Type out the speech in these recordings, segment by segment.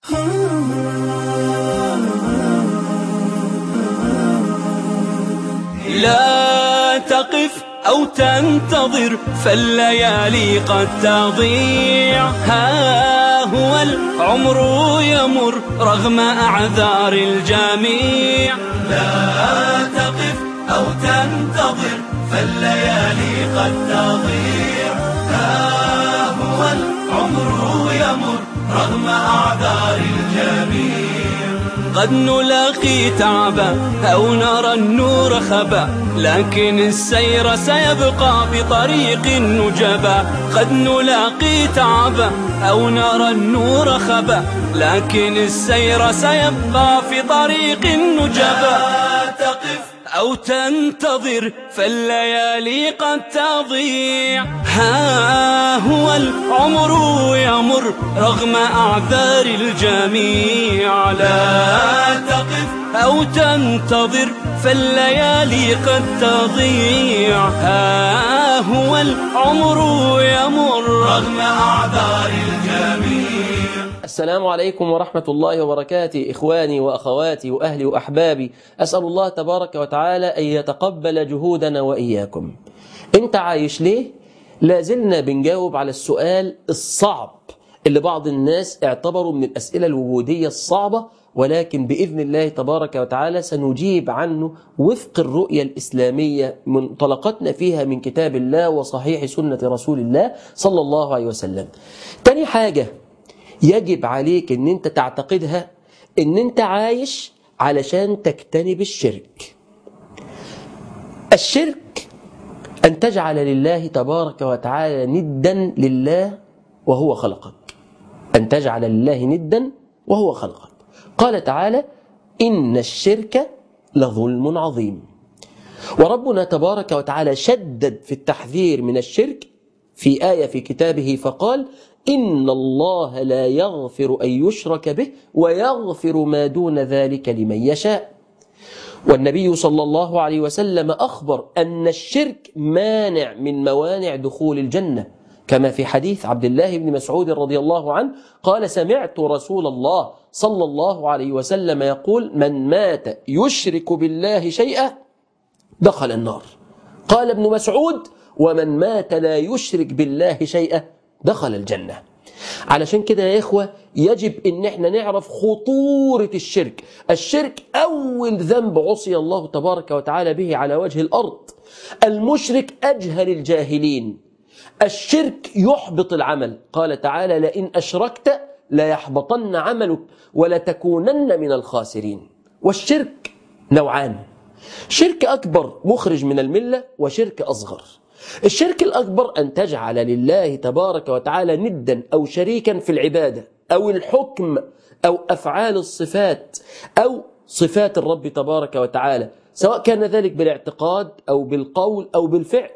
لا تقف أو تنتظر فالليالي قد تضيع ها هو العمر يمر رغم أعذار الجميع لا تقف أو تنتظر فالليالي قد تضيع ها هو العمر يمر رغم أعذار الجميع قد نلاقي تعبا أو نرى النور خبا لكن السير سيبقى بطريق نجبا قد نلاقي تعبا أو نرى النور خبا لكن السير سيبقى في طريق نجبا تقف أو تنتظر فالليالي قد تضيع ها هو العمر يمر رغم أعذار الجميع لا تقف أو تنتظر فالليالي قد تضيع ها هو العمر يمر رغم أعذار الجميع السلام عليكم ورحمة الله وبركاته إخواني وأخواتي وأهلي وأحبابي أسأل الله تبارك وتعالى أن يتقبل جهودنا وإياكم أنت عايش ليه؟ لازلنا بنجاوب على السؤال الصعب اللي بعض الناس اعتبروا من الأسئلة الوجودية الصعبة ولكن بإذن الله تبارك وتعالى سنجيب عنه وفق الرؤية الإسلامية منطلقتنا فيها من كتاب الله وصحيح سنة رسول الله صلى الله عليه وسلم تاني حاجة يجب عليك ان انت تعتقدها ان انت عايش علشان تجتنب الشرك الشرك ان تجعل لله تبارك وتعالى ندا لله وهو خلقك ان تجعل لله ندا وهو خلقك قال تعالى ان الشرك لظلم عظيم وربنا تبارك وتعالى شدد في التحذير من الشرك في آية في كتابه فقال إن الله لا يغفر أن يشرك به ويغفر ما دون ذلك لمن يشاء والنبي صلى الله عليه وسلم أخبر أن الشرك مانع من موانع دخول الجنة كما في حديث عبد الله بن مسعود رضي الله عنه قال سمعت رسول الله صلى الله عليه وسلم يقول من مات يشرك بالله شيئا دخل النار قال ابن مسعود ومن مات لا يشرك بالله شيئا دخل الجنة علشان كده يا إخوة يجب إن احنا نعرف خطورة الشرك الشرك أول ذنب عصي الله تبارك وتعالى به على وجه الأرض المشرك أجهل الجاهلين الشرك يحبط العمل قال تعالى لئن أشركت ليحبطن عملك ولتكونن من الخاسرين والشرك نوعان شرك أكبر مخرج من الملة وشرك أصغر الشرك الأكبر أن تجعل لله تبارك وتعالى ندا أو شريكا في العبادة أو الحكم أو أفعال الصفات أو صفات الرب تبارك وتعالى سواء كان ذلك بالاعتقاد أو بالقول أو بالفعل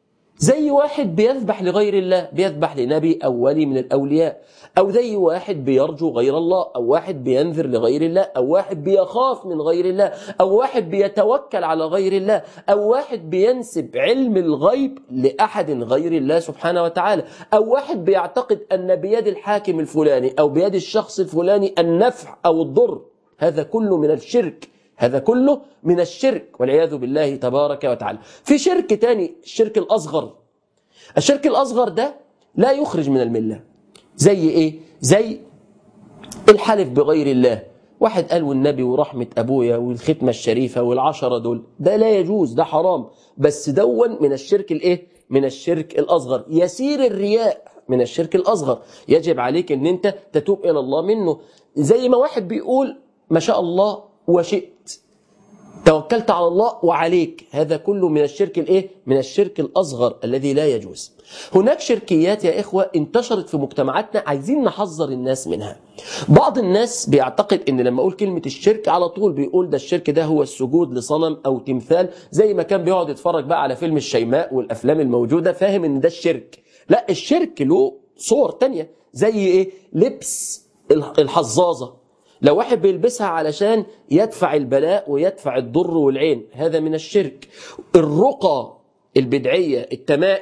زي واحد بيذبح لغير الله بيذبح لنبي أو ولي من الأولياء أو زي واحد بيرجو غير الله أو واحد بينذر لغير الله أو واحد بيخاف من غير الله أو واحد بيتوكل على غير الله أو واحد بينسب علم الغيب لأحد غير الله سبحانه وتعالى أو واحد بيعتقد أن بيد الحاكم الفلاني أو بيد الشخص الفلاني النفع أو الضر هذا كله من الشرك هذا كله من الشرك والعياذ بالله تبارك وتعالى في شرك تاني الشرك الأصغر الشرك الأصغر ده لا يخرج من الملة زي إيه؟ زي الحلف بغير الله واحد قال والنبي ورحمة أبويا والختمة الشريفة والعشرة دول ده لا يجوز ده حرام بس دون من الشرك الإيه؟ من الشرك الأصغر يسير الرياء من الشرك الأصغر يجب عليك أن أنت تتوب إلى الله منه زي ما واحد بيقول ما شاء الله وشئت توكلت على الله وعليك هذا كله من الشرك الايه من الشرك الاصغر الذي لا يجوز هناك شركيات يا اخوه انتشرت في مجتمعاتنا عايزين نحذر الناس منها بعض الناس بيعتقد ان لما اقول كلمه الشرك على طول بيقول ده الشرك ده هو السجود لصنم او تمثال زي ما كان بيقعد يتفرج بقى على فيلم الشيماء والافلام الموجوده فاهم ان ده الشرك لا الشرك له صور تانية زي ايه لبس الحظاظه لو واحد بيلبسها علشان يدفع البلاء ويدفع الضر والعين هذا من الشرك الرقى البدعية التمائم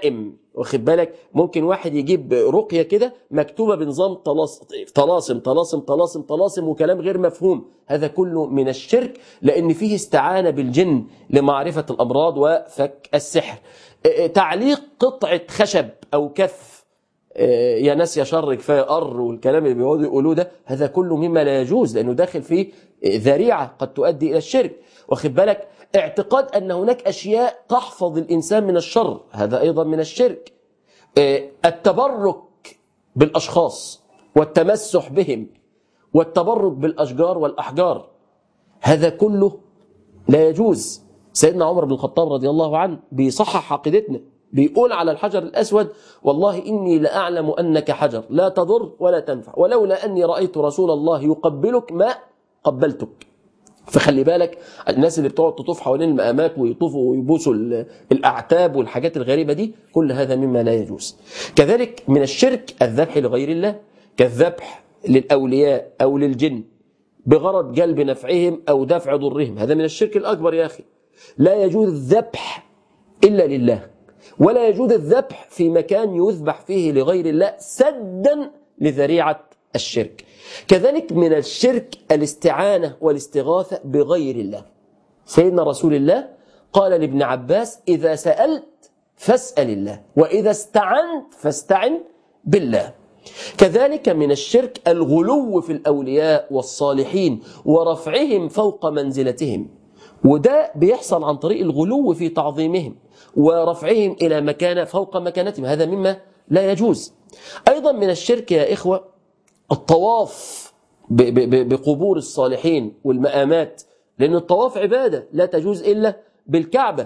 واخد بالك ممكن واحد يجيب رقيه كده مكتوبه بنظام طلاس- طلاسم طلاسم طلاسم طلاسم وكلام غير مفهوم هذا كله من الشرك لان فيه استعانه بالجن لمعرفه الامراض وفك السحر اه، اه، تعليق قطعه خشب او كف اه، يا ناس يا شر كفايه قر والكلام اللي بيقعدوا يقولوه ده هذا كله مما لا يجوز لانه داخل في اه، ذريعه قد تؤدي الى الشرك واخد بالك اعتقاد ان هناك اشياء تحفظ الانسان من الشر هذا ايضا من الشرك اه، التبرك بالاشخاص والتمسح بهم والتبرك بالاشجار والاحجار هذا كله لا يجوز سيدنا عمر بن الخطاب رضي الله عنه بيصحح عقيدتنا بيقول على الحجر الأسود والله إني لأعلم أنك حجر لا تضر ولا تنفع ولولا أني رأيت رسول الله يقبلك ما قبلتك فخلي بالك الناس اللي بتقعد تطوف حوالين المقامات ويطوفوا ويبوسوا ال- الأعتاب والحاجات الغريبة دي كل هذا مما لا يجوز كذلك من الشرك الذبح لغير الله كالذبح للأولياء أو للجن بغرض جلب نفعهم أو دفع ضرهم هذا من الشرك الأكبر يا أخي لا يجوز الذبح إلا لله ولا يجوز الذبح في مكان يذبح فيه لغير الله سدا لذريعة الشرك كذلك من الشرك الاستعانة والاستغاثة بغير الله سيدنا رسول الله قال لابن عباس إذا سألت فاسأل الله وإذا استعنت فاستعن بالله كذلك من الشرك الغلو في الأولياء والصالحين ورفعهم فوق منزلتهم وده بيحصل عن طريق الغلو في تعظيمهم ورفعهم إلى مكانة فوق مكانتهم هذا مما لا يجوز أيضا من الشرك يا إخوة الطواف ب- ب- ب- بقبور الصالحين والمآمات لأن الطواف عبادة لا تجوز إلا بالكعبة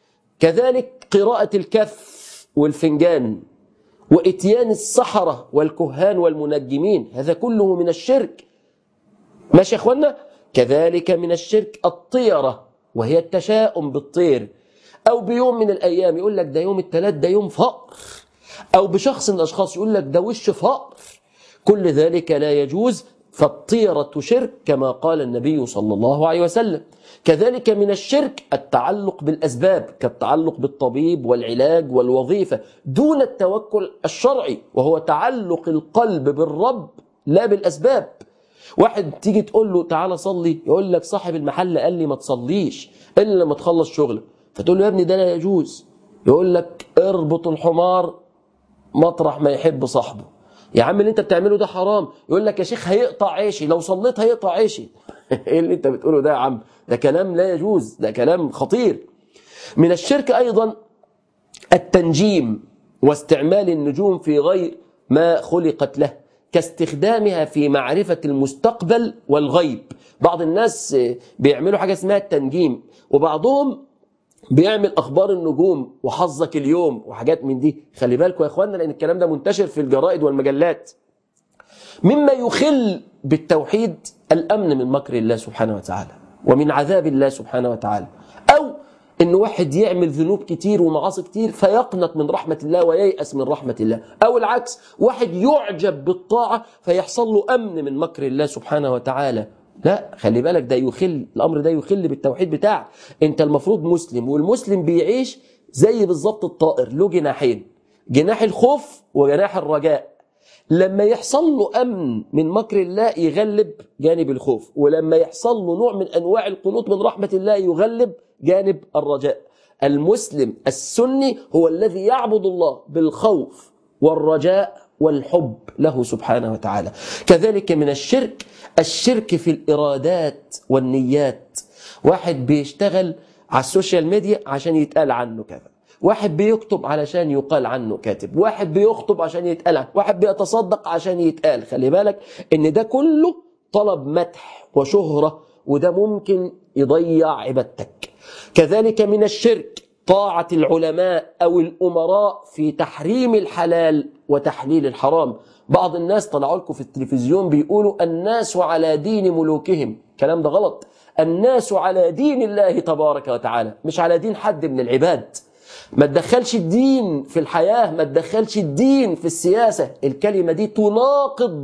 كذلك قراءة الكف والفنجان وإتيان السحرة والكهان والمنجمين هذا كله من الشرك ماشي يا اخوانا كذلك من الشرك الطيرة وهي التشاؤم بالطير أو بيوم من الأيام يقول لك ده يوم الثلاث ده يوم فقر أو بشخص من الأشخاص يقول لك ده وش فقر كل ذلك لا يجوز فالطيرة شرك كما قال النبي صلى الله عليه وسلم كذلك من الشرك التعلق بالأسباب كالتعلق بالطبيب والعلاج والوظيفة دون التوكل الشرعي وهو تعلق القلب بالرب لا بالأسباب واحد تيجي تقول له تعالى صلي يقول لك صاحب المحل قال لي ما تصليش الا لما تخلص شغلك فتقول له يا ابني ده لا يجوز يقول لك اربط الحمار مطرح ما يحب صاحبه يا عم اللي انت بتعمله ده حرام يقول لك يا شيخ هيقطع عيشي لو صليت هيقطع عيشي ايه اللي انت بتقوله ده يا عم ده كلام لا يجوز ده كلام خطير من الشرك ايضا التنجيم واستعمال النجوم في غير ما خلقت له كاستخدامها في معرفة المستقبل والغيب بعض الناس بيعملوا حاجة اسمها التنجيم وبعضهم بيعمل اخبار النجوم وحظك اليوم وحاجات من دي خلي بالكم يا اخوانا لان الكلام ده منتشر في الجرائد والمجلات مما يخل بالتوحيد الامن من مكر الله سبحانه وتعالى ومن عذاب الله سبحانه وتعالى او ان واحد يعمل ذنوب كتير ومعاصي كتير فيقنط من رحمه الله وييأس من رحمه الله او العكس واحد يعجب بالطاعه فيحصل له امن من مكر الله سبحانه وتعالى لا خلي بالك ده يخل الامر ده يخل بالتوحيد بتاعك انت المفروض مسلم والمسلم بيعيش زي بالظبط الطائر له جناحين جناح الخوف وجناح الرجاء لما يحصل له امن من مكر الله يغلب جانب الخوف ولما يحصل له نوع من انواع القنوط من رحمه الله يغلب جانب الرجاء المسلم السني هو الذي يعبد الله بالخوف والرجاء والحب له سبحانه وتعالى كذلك من الشرك الشرك في الارادات والنيات واحد بيشتغل على السوشيال ميديا عشان يتقال عنه كذا واحد بيكتب علشان يقال عنه كاتب واحد بيخطب عشان يتقال عنه واحد بيتصدق عشان يتقال خلي بالك ان ده كله طلب مدح وشهرة وده ممكن يضيع عبادتك كذلك من الشرك طاعة العلماء أو الأمراء في تحريم الحلال وتحليل الحرام بعض الناس طلعوا لكم في التلفزيون بيقولوا الناس على دين ملوكهم الكلام ده غلط الناس على دين الله تبارك وتعالى مش على دين حد من العباد ما تدخلش الدين في الحياة ما تدخلش الدين في السياسة الكلمة دي تناقض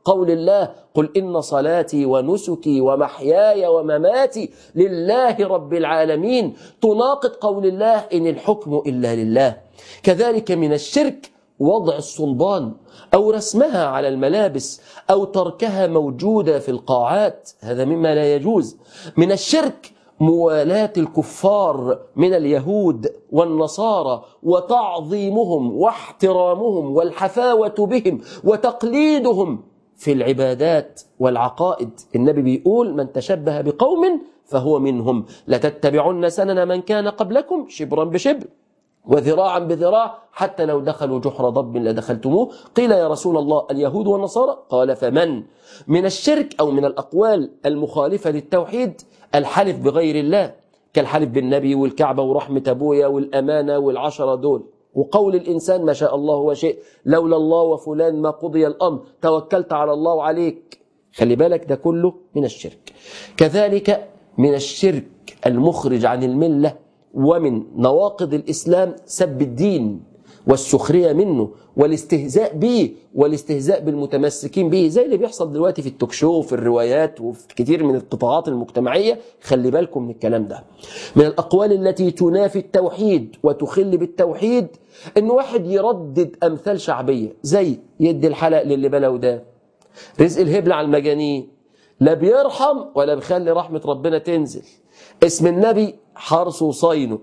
قول الله قل إن صلاتي ونسكي ومحياي ومماتي لله رب العالمين تناقض قول الله إن الحكم إلا لله كذلك من الشرك وضع الصلبان أو رسمها على الملابس أو تركها موجودة في القاعات هذا مما لا يجوز من الشرك موالاة الكفار من اليهود والنصارى وتعظيمهم واحترامهم والحفاوة بهم وتقليدهم في العبادات والعقائد النبي بيقول من تشبه بقوم فهو منهم لتتبعن سنن من كان قبلكم شبرا بشبر وذراعا بذراع حتى لو دخلوا جحر ضب لدخلتموه قيل يا رسول الله اليهود والنصارى قال فمن من الشرك أو من الأقوال المخالفة للتوحيد الحلف بغير الله كالحلف بالنبي والكعبة ورحمة أبويا والأمانة والعشرة دول وقول الإنسان ما شاء الله وشيء لولا الله وفلان ما قضي الأمر توكلت على الله وعليك خلي بالك ده كله من الشرك كذلك من الشرك المخرج عن الملة ومن نواقض الإسلام سب الدين والسخرية منه والاستهزاء به والاستهزاء بالمتمسكين به زي اللي بيحصل دلوقتي في التوكشو وفي الروايات وفي كتير من القطاعات المجتمعية خلي بالكم من الكلام ده من الأقوال التي تنافي التوحيد وتخل بالتوحيد إن واحد يردد أمثال شعبية زي يدي الحلق للي بلو ده رزق الهبل على المجانين لا بيرحم ولا بيخلي رحمة ربنا تنزل اسم النبي حرس وصينه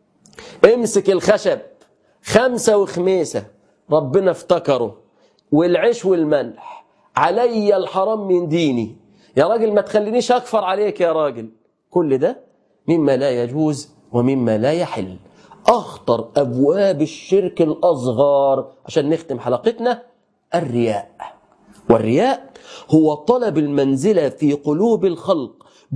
امسك الخشب خمسة وخميسة ربنا افتكره والعيش والملح علي الحرام من ديني يا راجل ما تخلينيش أكفر عليك يا راجل كل ده مما لا يجوز ومما لا يحل أخطر أبواب الشرك الأصغر عشان نختم حلقتنا الرياء والرياء هو طلب المنزلة في قلوب الخلق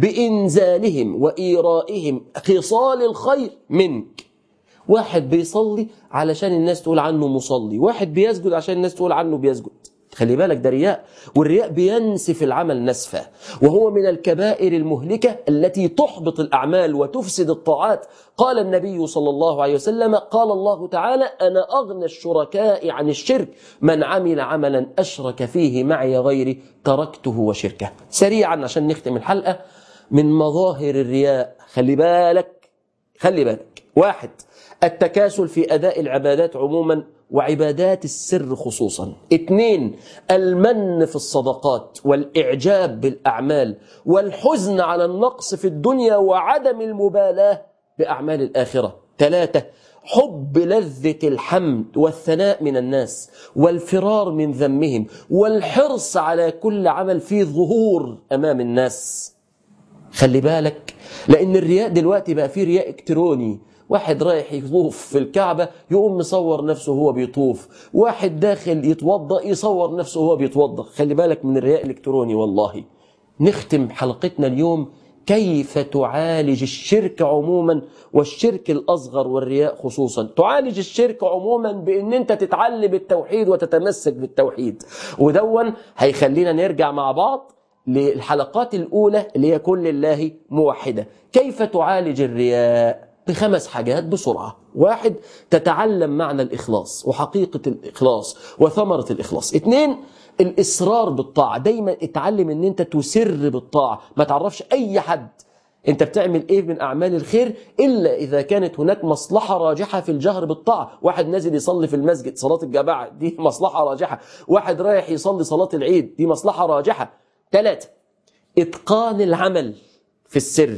بإنزالهم وإيرائهم خصال الخير منك واحد بيصلي علشان الناس تقول عنه مصلي واحد بيسجد عشان الناس تقول عنه بيسجد خلي بالك ده رياء والرياء بينسف العمل نسفا وهو من الكبائر المهلكة التي تحبط الأعمال وتفسد الطاعات قال النبي صلى الله عليه وسلم قال الله تعالى أنا أغنى الشركاء عن الشرك من عمل عملا أشرك فيه معي غيري تركته وشركه سريعا عشان نختم الحلقة من مظاهر الرياء خلي بالك خلي بالك واحد التكاسل في أداء العبادات عموما وعبادات السر خصوصا اثنين المن في الصدقات والإعجاب بالأعمال والحزن على النقص في الدنيا وعدم المبالاة بأعمال الآخرة ثلاثة حب لذة الحمد والثناء من الناس والفرار من ذمهم والحرص على كل عمل فيه ظهور أمام الناس خلي بالك لأن الرياء دلوقتي بقى فيه رياء إلكتروني واحد رايح يطوف في الكعبة يقوم مصور نفسه وهو بيطوف واحد داخل يتوضأ يصور نفسه وهو بيتوضأ خلي بالك من الرياء الإلكتروني والله نختم حلقتنا اليوم كيف تعالج الشرك عموما والشرك الأصغر والرياء خصوصا تعالج الشرك عموما بأن أنت تتعلم التوحيد وتتمسك بالتوحيد ودون هيخلينا نرجع مع بعض للحلقات الأولى اللي هي كل الله موحدة كيف تعالج الرياء بخمس حاجات بسرعة واحد تتعلم معنى الإخلاص وحقيقة الإخلاص وثمرة الإخلاص اثنين الإصرار بالطاعة دايما اتعلم ان انت تسر بالطاعة ما تعرفش اي حد انت بتعمل ايه من اعمال الخير الا اذا كانت هناك مصلحة راجحة في الجهر بالطاعة واحد نازل يصلي في المسجد صلاة الجماعة دي مصلحة راجحة واحد رايح يصلي صلاة العيد دي مصلحة راجحة ثلاثة اتقان العمل في السر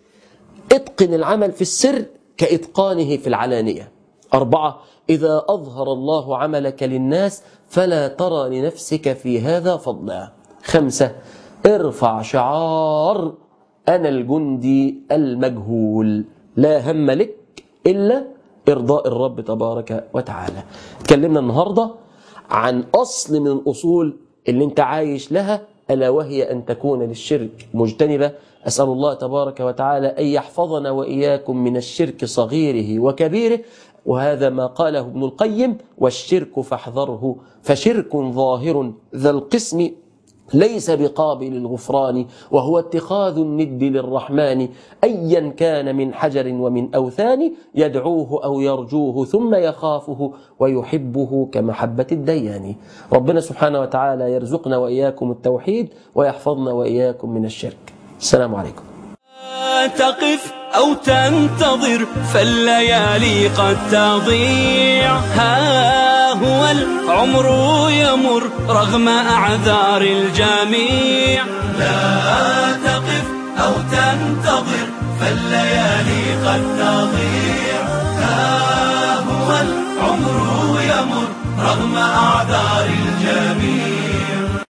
اتقن العمل في السر كإتقانه في العلانية أربعة إذا أظهر الله عملك للناس فلا ترى لنفسك في هذا فضلا خمسة ارفع شعار أنا الجندي المجهول لا هم لك إلا إرضاء الرب تبارك وتعالى تكلمنا النهاردة عن أصل من الأصول اللي انت عايش لها ألا وهي أن تكون للشرك مجتنبة أسأل الله تبارك وتعالى أن يحفظنا وإياكم من الشرك صغيره وكبيره وهذا ما قاله ابن القيم والشرك فاحذره فشرك ظاهر ذا القسم ليس بقابل الغفران وهو اتخاذ الند للرحمن أيا كان من حجر ومن أوثان يدعوه أو يرجوه ثم يخافه ويحبه كمحبة الديان ربنا سبحانه وتعالى يرزقنا وإياكم التوحيد ويحفظنا وإياكم من الشرك السلام عليكم تقف أو تنتظر فالليالي قد تضيع ها هو العمر يمر رغم أعذار الجميع لا تقف أو تنتظر فالليالي قد تضيع ها هو العمر يمر رغم أعذار الجميع